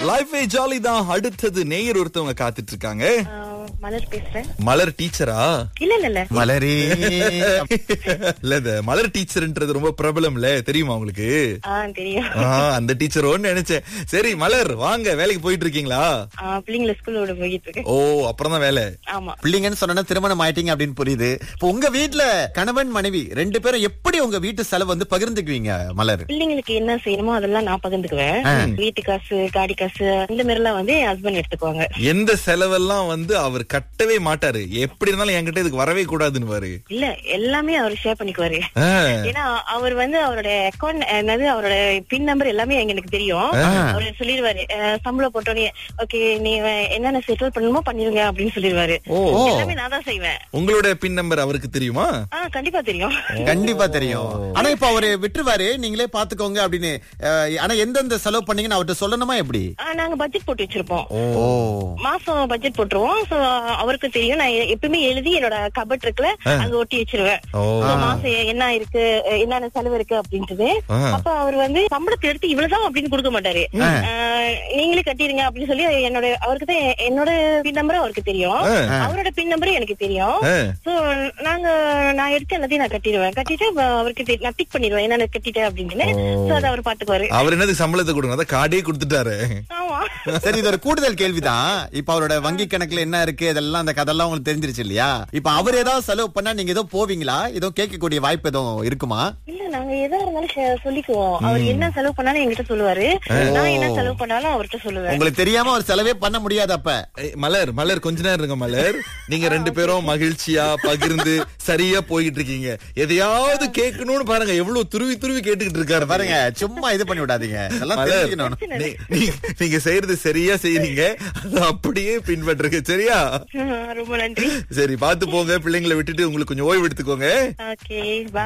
லைஃபே ஜாலி தான் அடுத்தது நேயர் ஒருத்தவங்க காத்துட்டு இருக்காங்க ஆஹ் மலர் பேசுறேன் மலர் டீச்சரா இல்ல இல்ல இல்ல மலரே இல்ல இந்த மலர் டீச்சர்ன்றது ரொம்ப பிரபலம்ல தெரியுமா உங்களுக்கு ஆ தெரியும் ஆ, அந்த டீச்சரோன்னு நினைச்சேன் சரி மலர் வாங்க வேலைக்கு போயிட்டு இருக்கீங்களா ஆஹ் பிள்ளைங்களை ஸ்கூலோட போயிட்டு இருக்கேன் ஓ அப்புறம் தான் வேலை ஆமா பிள்ளைங்கன்னு சொன்னா திருமணம் ஆயிட்டீங்க அப்படின்னு புரியுது இப்போ உங்க வீட்ல கணவன் மனைவி ரெண்டு பேரும் எப்படி உங்க வீட்டு செலவு வந்து பகிர்ந்துக்குவீங்க மலர் பிள்ளைங்களுக்கு என்ன செய்யணுமோ அதெல்லாம் நான் பகிர்ந்துக்குவேன் வீட்டு காசு காடி காசு இந்த மாதிரி எல்லாம் வந்து என் ஹஸ்பண்ட் எடுத்துக்குவாங்க எந்த செலவெல்லாம் வந்து அவர் கட்டவே மாட்டாரு எப்படி இருந்தாலும் என்கிட்ட இதுக்கு வரவே கூடாதுன்னு பாரு இல்ல எல்லாமே அவர் ஷேர் பண்ணிக்குவாரு ஆ, ஏன்னா அவர் வந்து அவரோட அக்கௌண்ட் என்னது அவரோட பின் நம்பர் எல்லாமே எங்க எனக்கு தெரியும் அவர் சொல்லிடுவாரு அஹ், சம்பளம் போட்டோடனே ஓகே நீ வே- என்னென்ன செட்டில் பண்ணணுமோ பண்ணிருங்க அப்படின்னு சொல்லிடுவாரு ஓ எல்லாமே நான் தான் செய்வேன் உங்களோட பின் நம்பர் அவருக்கு தெரியுமா ஆ கண்டிப்பா தெரியும் கண்டிப்பா தெரியும் ஆனா இப்ப அவரு விட்டுருவாரு நீங்களே பாத்துக்கோங்க அப்படின்னு அஹ், ஆனா எந்தெந்த செலவு பண்ணீங்கன்னு அவர்ட்ட சொல்லணுமா எப்படி ஆ, நாங்க பட்ஜெட் போட்டு வச்சிருப்போம் ஓ மாசம் பட்ஜெட் போட்டுருவோம் சோ அவருக்கு தெரியும் நான் எ- எப்பவுமே எழுதி என்னோட கபட் இருக்குல்ல அங்க ஒட்டி வச்சிருவேன் ஓ So, மாசம் எ- என்ன இருக்கு அஹ் என்னென்ன செலவு இருக்கு அப்படின்றது ஆ. அப்ப அவர் வந்து சம்பளத்தை எடுத்து இவ்வளவுதான் அப்படின்னு கொடுக்க மாட்டாரு அஹ், நீங்களே கட்டிருங்க அப்படின்னு சொல்லி என்னோட அவருக்கு தான் எ- என்னோட பின் நம்பர் அவருக்கு தெரியும் ஆ. அவரோட பின் நம்பரும் எனக்கு தெரியும் ஆ. சோ நாங்க நான் எடுத்து எல்லாத்தையும் நான் கட்டிடுவேன் கட்டிட்டு அப்ப அவருக்கு தெரி- நான் டிக் பண்ணிடுவேன் என்னென்ன கட்டிட்டேன் அப்படின்னு சோ அதை அவர் பாத்துக்குவாரு அவர் என்னது சம்பளத்தை கொடுங்க அதான் கார்டே கொடுத்துட்டாரு ஆமா சரி இது ஒரு கூடுதல் கேள்விதான் இப்ப அவரோட வங்கி கணக்குல என்ன இருக்கு இதெல்லாம் அந்த கதெல்லாம் உங்களுக்கு தெரிஞ்சிருச்சு இல்லையா இப்ப அவர் ஏதாவது செலவு பண்ணா நீங்க ஏதோ போவீங்களா ஏதோ கேட்கக்கூடிய வாய்ப்பு எதுவும் இருக்குமா இல்ல நாங்க எதா இருந்தாலும் ஷே- சொல்லிக்குவோம் அவர் என்ன செலவு பண்ணாலும் என்கிட்ட சொல்லுவாரு நான் என்ன செலவு பண்ணாலும் அவர்கிட்ட சொல்லுவேன் உங்களுக்கு தெரியாம ஒரு செலவே பண்ண முடியாது அப்ப ஏய், மலர் மலர் கொஞ்ச நேரம் இருங்க மலர் நீங்க ரெண்டு பேரும் மகிழ்ச்சியா பகிர்ந்து சரியா போய்கிட்டு இருக்கீங்க எதையாவது கேட்கணும்னு பாருங்க எவ்வளவு துருவி துருவி கேட்டுக்கிட்டு இருக்காரு பாருங்க சும்மா இது பண்ணி விடாதீங்க எல்லாம் மலர் தெரிஞ்சுக்கணும் நீ- நீ- நீங்க செய்யறது சரியா செய்றீங்க அதை அப்படியே பின்பற்றுங்க சரியா ரொம்ப நன்றி சரி பாத்து போங்க பிள்ளைங்களை விட்டுட்டு உங்களுக்கு கொஞ்சம் ஓய்வு எடுத்துக்கோங்க ஓகே